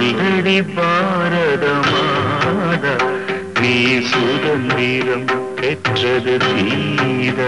சொல்லடி பாரத மாதா நீ சுதந்திரம் பெற்றது தீதா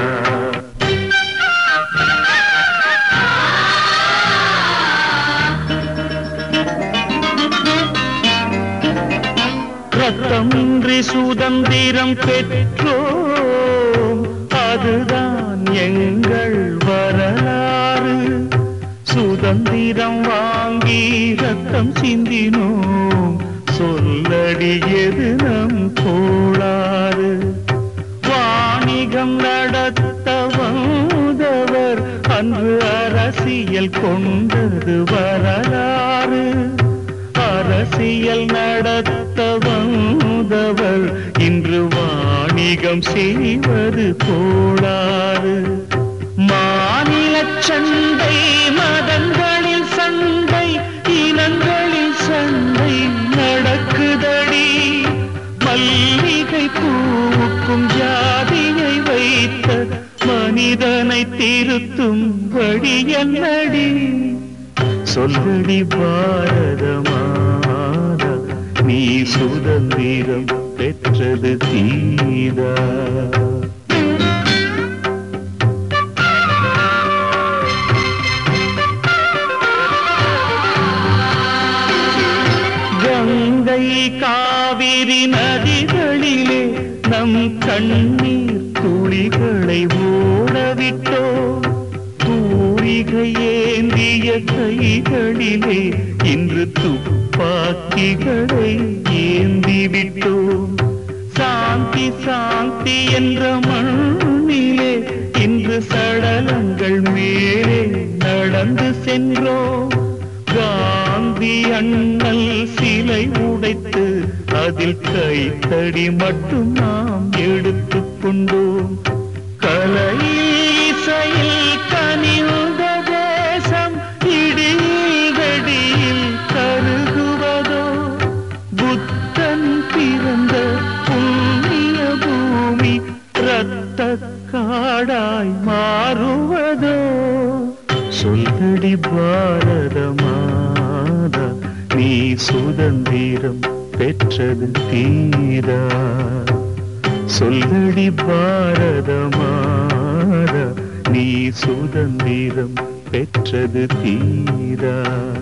ரத்தமின்றி சுதந்திரம் பெற்றோம் அதுதான் எங்கள் வரலாறு சுதந்திரம் வாங்கி ரத்தம் சிந்தினோம் சொல்லடியது நம் கோளாறு வாணிகம் நடத்த வந்தவர் அன்று அரசியல் கொண்டது வரலாறு அரசியல் நடத்த வந்தவர் இன்று வாணிகம் செய்வது கோளாறு மாநில சண்டை மதங்களில் சண்டை இனங்களில் சண்டை நடக்குதடி மல்லிகை பூக்கும் ஜாதியை வைத்த மனிதனை திருத்தும் வழி என்னடி சொல்லடி பாரத மாதா நீ சுதந்திரம் பெற்றது தீதா கங்கை காவிரி நதிகளிலே நம் கண்ணீர் துளிகளை ஓடவிட்டோம் தூரிகை ஏந்திய கைகளிலே இன்று துப்பாக்கிகளை ஏந்தி விட்டோம் சாந்தி சாந்தி என்ற மண்ணிலே இன்று சடலங்கள் மேலே நடந்து சென்றோம் காந்தி அண்ணல் சிலை உடைத்து அதில் கைத்தடி மட்டும் நாம் எடுத்துக் கொண்டோம் கலையில் இசையில் கனிந்த தேசம் இடியில் வெடியில் கருகுவதோ புத்தன் பிறந்த புண்ணிய பூமி இரத்த காடாய் மாறுவதோ சொல்லடி பாரத மாதா நீ சுதந்திரம் பெற்றது தீரா சொல்லடி பாரத மாதா நீ சுதந்திரம் பெற்றது தீரா